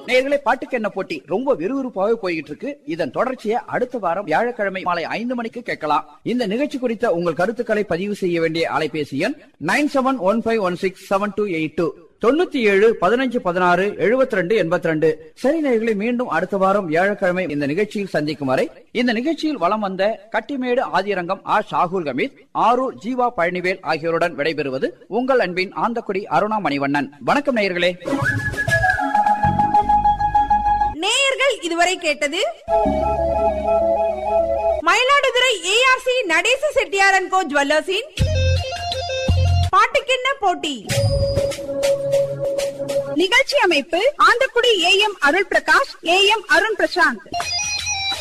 நேயர்களே பாட்டுக்கு என்ன போட்டி ரொம்ப விறுவிறுப்பாகவே போய்கிட்டு இருக்கு இதன் தொடர்ச்சியை அடுத்த வாரம் வியாழக்கிழமை மாலை ஐந்து மணிக்கு கேட்கலாம் இந்த நிகழ்ச்சி குறித்த உங்கள் கருத்துக்களை பதிவு செய்ய வேண்டிய அலைபேசி எண் nine seven one five one six seven two eight two தொண்ணூத்தி ஏழு பதினஞ்சு பதினாறு எழுபத்தி ரெண்டு எண்பத்தி ரெண்டு சரி நேயர்களை மீண்டும் அடுத்த வாரம் வியாழக்கிழமை இந்த நிகழ்ச்சியில் சந்திக்கும் வரை இந்த நிகழ்ச்சியில் வலம் வந்த கட்டிமேடு ஆதிரங்கம் ஆ ஷாகுல் ஹமீத் ஆரூர் ஜீவா பழனிவேல் ஆகியோருடன் விடைபெறுவது உங்கள் அன்பின் ஆந்தக்குடி அருணா மணிவண்ணன் வணக்கம் நேயர்களே நேயர்கள் இதுவரை கேட்டது மயிலாடுதுறை ஏஆர்சி நடேச செட்டியாரன் கோ ஜுவல்லர்ஸின் பாட்டுக்கென்ன போட்டி நிகழ்ச்சி அமைப்பு Anthakudi A M Arul Prakash A M Arun Prashanth